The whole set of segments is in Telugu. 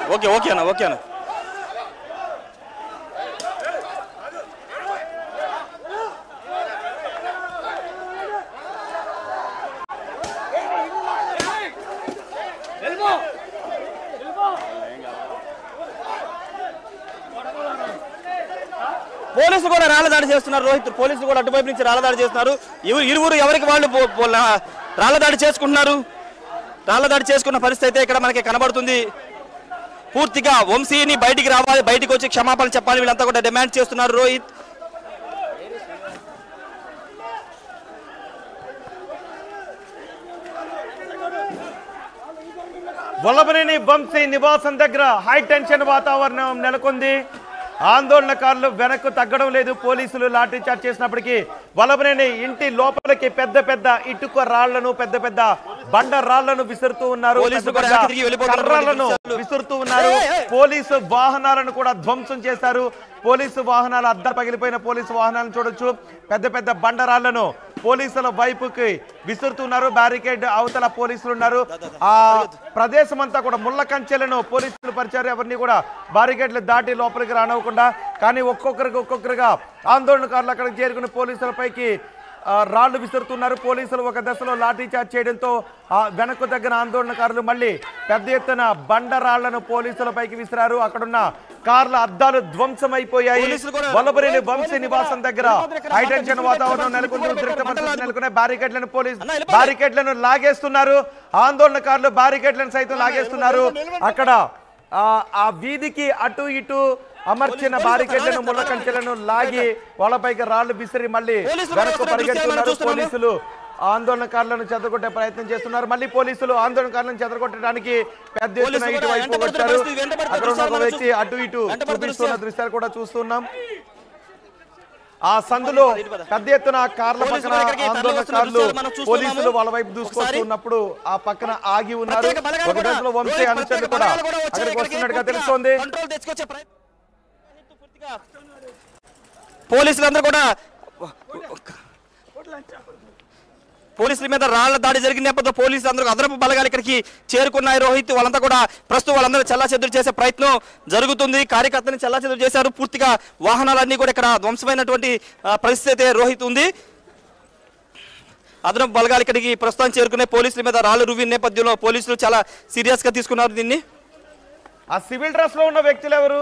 ఓకే ఓకే అన్న ఓకే అన్న పోలీసులు కూడా రాళ్ళ దాడి చేస్తున్నారు రోహిత్ పోలీసులు కూడా అటువైపు నుంచి రాళ్ళ దాడి చేస్తున్నారు ఇరు- ఇరువురు ఎవరికి వాళ్ళు పో- పో- లా- రాళ్ళ దాడి చేసుకుంటున్నారు రాళ్ళ దాడి చేసుకున్న పరిస్థితి అయితే ఇక్కడ మనకి కనబడుతుంది పూర్తిగా వంశీని బయటికి రావాలి బయటికి వచ్చి క్షమాపణ చెప్పాలి వీళ్ళంతా కూడా డిమాండ్ చేస్తున్నారు రోహిత్ వల్లభనేని వంశీ నివాసం దగ్గర హై టెన్షన్ వాతావరణం నెలకొంది ఆందోళనకారులు వెనక్కు తగ్గడం లేదు పోలీసులు లాఠీ చార్జ్ చేసినప్పటికీ వల్లభనేని ఇంటి లోపలికి పెద్ద పెద్ద ఇటుక రాళ్లను పెద్ద పెద్ద బండ రాళ్లను విసురుతూ ఉన్నారు పోలీసులు పెద్ద కూడా పెద్ద వెనక్కి తిరిగి వెళ్ళిపోతున్నారు. కర్రలను దృశ్యాలు. విసురుతూ ఉన్నారు ఏయ్, ఏయ్. పోలీసు వాహనాలను కూడా ధ్వంసం చేశారు పోలీసు వాహనాలు అద్దం పగిలిపోయిన పోలీసు వాహనాలను చూడొచ్చు పెద్ద పెద్ద బండరాళ్లను పోలీసుల వైపుకి విసురుతున్నారు బ్యారికేడ్ అవతల పోలీసులు ఉన్నారు ఆ ప్రదేశం అంతా కూడా ముళ్ళ కంచెలను పోలీసులు పరిచారు ఎవరిని కూడా బ్యారికేడ్లు దాటి లోపలికి రానివ్వకుండా కానీ ఒక్కొక్కరికి ఒక్కొక్కరుగా ఆందోళనకారులు అక్కడికి చేరుకుని పోలీసులపైకి ఆ, రాళ్లు విసురుతున్నారు పోలీసులు ఒక దశలో లాఠీ చార్జ్ చేయడంతో ఆ వెనక్కు తగ్గిన ఆందోళనకారులు మళ్ళీ పెద్ద ఎత్తున బండ రాళ్లను పోలీసులపైకి విసిరారు అక్కడున్న కార్ల అద్దాలు ధ్వంసమైపోయాయి పోలీసులు కూడా- వల్లభరేని వంశీ పోలీసులు నివాసం కూడా- దగ్గర పోలీసులు ఇక్కడ హైటెన్షన్ మంటలు వాతావరణం మంటలు నెలకొంది మంటలు ఉద్రిక్త మంటలు పరిస్థితి నెలకొన్నాయి బ్యారికేడ్లను పోలీసు అన్న, వెళ్ళిపోండి. బ్యారికేడ్లను లాగేస్తున్నారు ఆందోళనకారులు బ్యారికేడ్లను సైతం లాగేస్తున్నారు అక్కడ ఆ ఆ వీధికి అటు ఇటు అమర్చిన పోలీసులు బారికేడ్లను రాలేదు, ముళ్ళ కంచెలను లాగి వాళ్ళపైకి రాళ్లు విసిరి మళ్ళీ పోలీసులు వెనక్కు వస్తున్న దృశ్యాలు మనం పరిగెడుతున్నారు చూస్తున్నాము. పోలీసులు ఆందోళనకారులను చెదరగొట్టే ప్రయత్నం చేస్తున్నారు మళ్ళీ పోలీసులు ఆందోళనకారులను చెదరగొట్టడానికి పెద్ద ఎత్తున పోలీసులు కూడా ఇటువైపు వెంటబడుతున్న వచ్చారు పరిస్థితి, వెంటబడుతున్న అక్కడ ఉన్న ఒక దృశ్యాలు మనం వ్యక్తి అటు ఇటు వెంటబడుతున్న చూపిస్తున్న దృశ్యాలు. దృశ్యాలు కూడా చూస్తున్నాం ఆ సందులో పెద్ద ఎత్తున కార్ల పోలీసులు పక్కన ఇక్కడికి తరలి వస్తున్న ఆందోళనకారులు దృశ్యాలు మనం చూస్తున్నాము. పోలీసులు వాళ్ళ వైపు ఒకసారి దూసుకొస్తున్నప్పుడు ఆ పక్కన ఆగి ఉన్నారు ప్రత్యేక బలగాలు ఒక కూడా- దశలో వంశీ రోహిత్ అనుచరులు ప్రత్యేక కూడా బలగాలు కూడా వచ్చారు అక్కడికి ఇక్కడికి వస్తున్నట్టుగా పూర్తిగా తెలుస్తోంది కంట్రోల్ తెచ్చుకొచ్చే ప్రయత్నం పూర్తిగా పోలీసులందరూ కూడా పోలీసుల మీద రాళ్ల దాడి జరిగిన నేపథ్యంలో పోలీసులు అందరూ అదనపు బలగాలు ఇక్కడికి చేరుకున్నాయి రోహిత్ వాళ్ళంతా కూడా ప్రస్తుతం వాళ్ళందరూ చెల్లాచెదురు చేసే ప్రయత్నం జరుగుతుంది కార్యకర్తని చెల్లాచెదురు చేశారు పూర్తిగా వాహనాలన్నీ కూడా ఇక్కడ ధ్వంసమైనటువంటి ఆ, పరిస్థితి అయితే రోహిత్ ఉంది అదనపు బలగాలు ఇక్కడికి ప్రస్తుతం చేరుకునే పోలీసుల మీద రాళ్లు రువ్విన నేపథ్యంలో పోలీసులు చాలా సీరియస్ గా తీసుకున్నారు దీన్ని ఆ సివిల్ డ్రెస్ లో ఉన్న వ్యక్తులు ఎవరు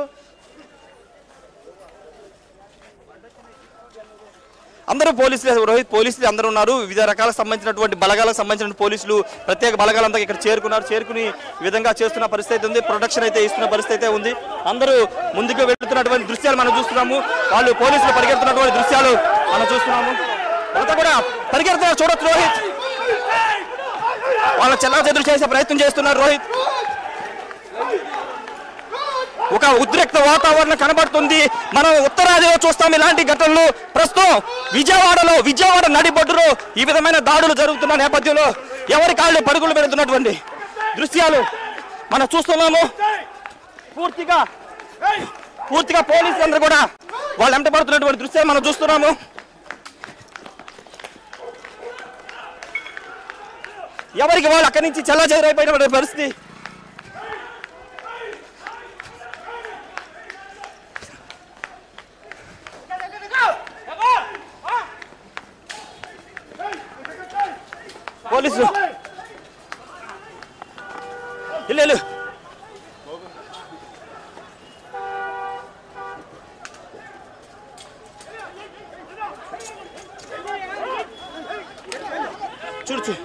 అందరూ పోలీసులు రోహిత్ పోలీసులు అందరూ ఉన్నారు వివిధ రకాలకు సంబంధించినటువంటి బలగాలకు సంబంధించిన పోలీసులు ప్రత్యేక బలగాలంతా ఇక్కడ చేరుకున్నారు చేరుకుని ఈ విధంగా చేస్తున్న పరిస్థితి ఉంది ప్రొటెక్షన్ అయితే ఇస్తున్న పరిస్థితి అయితే ఉంది అందరూ ముందుకు వెళ్తున్నటువంటి దృశ్యాలు మనం చూస్తున్నాము వాళ్ళు పోలీసులు పరిగెడుతున్నటువంటి దృశ్యాలు మనం చూస్తున్నాము అంతా కూడా పరిగెడుతున్నారు చూడొచ్చు రోహిత్ వాళ్ళ చెల్లా చెదురు చేసే ప్రయత్నం చేస్తున్నారు రోహిత్ ఒక ఉద్రిక్త వాతావరణం కనబడుతుంది మనం ఉత్తరాదిలో చూస్తాం ఇలాంటి ఘటనలు ప్రస్తుతం విజయవాడలో విజయవాడ నడిబొడ్డులో ఈ విధమైన దాడులు జరుగుతున్న నేపథ్యంలో ఎవరి కాళ్ళు పరుగులు పెడుతున్నటువంటి దృశ్యాలు మనం చూస్తున్నాము పూర్తిగా పూర్తిగా పోలీసులు అందరూ కూడా వాళ్ళు వెంట పడుతున్నటువంటి దృశ్యాలు మనం చూస్తున్నాము ఎవరికి వాళ్ళు అక్కడి నుంచి చల్ల చెదరైపోయినటువంటి పరిస్థితి పోలీసులు ఇల్లు ఇల్లు చూడు చూడు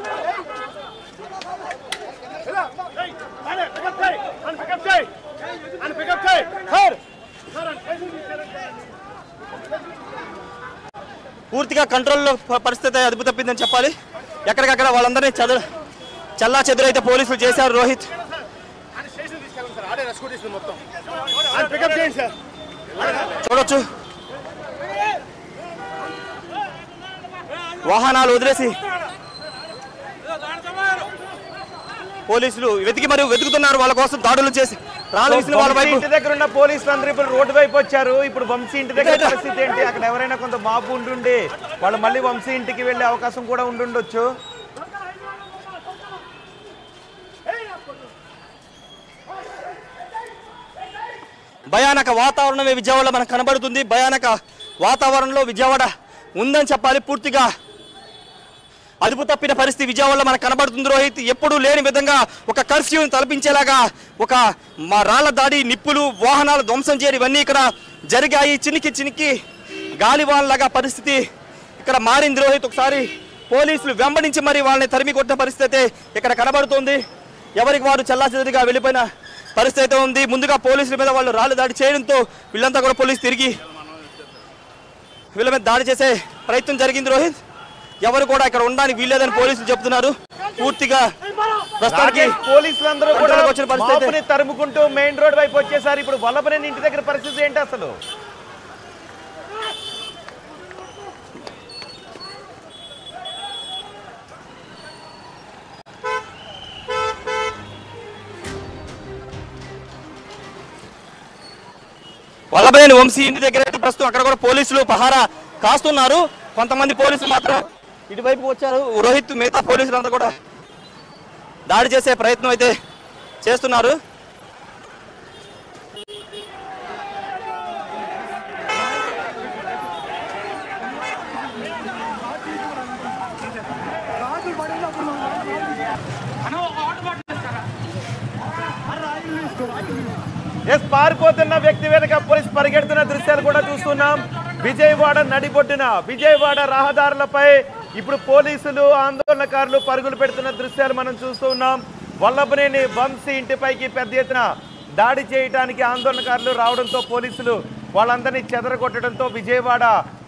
పూర్తిగా కంట్రోల్లో ప- పరిస్థితి అదుపు తప్పిందని చెప్పాలి ఎక్కడికక్కడ వాళ్ళందరినీ చదువు చల్లా చెదురైతే పోలీసులు చేశారు రోహిత్ చూడొచ్చు వాహనాలు వదిలేసి పోలీసులు వెతికి మరియు వెతుకుతున్నారు వాళ్ళ కోసం దాడులు చేసి రాళ్ళు విసిన వాళ్ళ వంశీ వైపు ఇంటి దగ్గర ఉన్న పోలీసులు అందరూ ఇప్పుడు రోడ్డు వైపు వచ్చారు ఇప్పుడు వంశీ ఇంటి దగ్గర పరిస్థితి ఏంటి అక్కడ ఎవరైనా కొంత మాపు ఉండుండి వాళ్ళు మళ్ళీ వంశీ ఇంటికి వెళ్ళే అవకాశం కూడా ఉండుండొచ్చు భయానక వాతావరణమే విజయవాడలో మనకు కనబడుతుంది భయానక వాతావరణంలో విజయవాడ ఉందని చెప్పాలి పూర్తిగా అదుపు తప్పిన పరిస్థితి విజయవాడలో మనకు కనబడుతుంది రోహిత్ ఎప్పుడూ లేని విధంగా ఒక కర్ఫ్యూని తలపించేలాగా ఒక మా రాళ్ల దాడి నిప్పులు వాహనాలు ధ్వంసం చేయడం ఇవన్నీ ఇక్కడ జరిగాయి చినికి చినికి గాలివాన్లాగా పరిస్థితి ఇక్కడ మారింది రోహిత్ ఒకసారి పోలీసులు వెంబడించి మరి వాళ్ళని తరిమి కొట్టిన పరిస్థితి అయితే ఇక్కడ కనబడుతోంది ఎవరికి వారు చల్లాచెదరిగా వెళ్ళిపోయిన పరిస్థితి అయితే ఉంది ముందుగా పోలీసుల మీద వాళ్ళు రాళ్ళు దాడి చేయడంతో వీళ్ళంతా కూడా పోలీసు తిరిగి వీళ్ళ మీద దాడి చేసే ప్రయత్నం జరిగింది రోహిత్ ఎవరు కూడా ఇక్కడ ఉండడానికి వీల్లేదని పోలీసులు చెప్తున్నారు పూర్తిగా ప్రస్తుతానికి రాకేష్ పోలీసులందరూ కూడా కంట్రోల్కి వచ్చిన పరిస్థితి అయితే- మాపుని తరుముకుంటూ మెయిన్ రోడ్ వైపు వచ్చేసారు ఇప్పుడు వల్లభనేని ఇంటి దగ్గర పరిస్థితి ఏంటి అసలు వల్లభనేని వంశీ ఇంటి దగ్గర అయితే ప్రస్తుతం అక్కడ కూడా పోలీసులు పహారా కాస్తున్నారు కొంతమంది పోలీసులు మాత్రం ఇటువైపు వచ్చారు రోహిత్ మిగతా పోలీసులు అంతా కూడా దాడి చేసే ప్రయత్నం అయితే చేస్తున్నారు ఎస్ పారిపోతున్న వ్యక్తి వెనుక పోలీస్ పరిగెడుతున్న దృశ్యాలు కూడా చూస్తున్నాం విజయవాడ నడిబొడ్డున విజయవాడ రహదారులపై ఇప్పుడు పోలీసులు ఆందోళనకారులు పరుగులు పెడుతున్న దృశ్యాలు మనం చూస్తూ ఉన్నాం వల్లభనేని వంశీ ఇంటిపైకి పెద్ద ఎత్తున దాడి చేయడానికి ఆందోళనకారులు రావడంతో పోలీసులు వాళ్ళందరినీ చెదరగొట్టడంతో విజయవాడ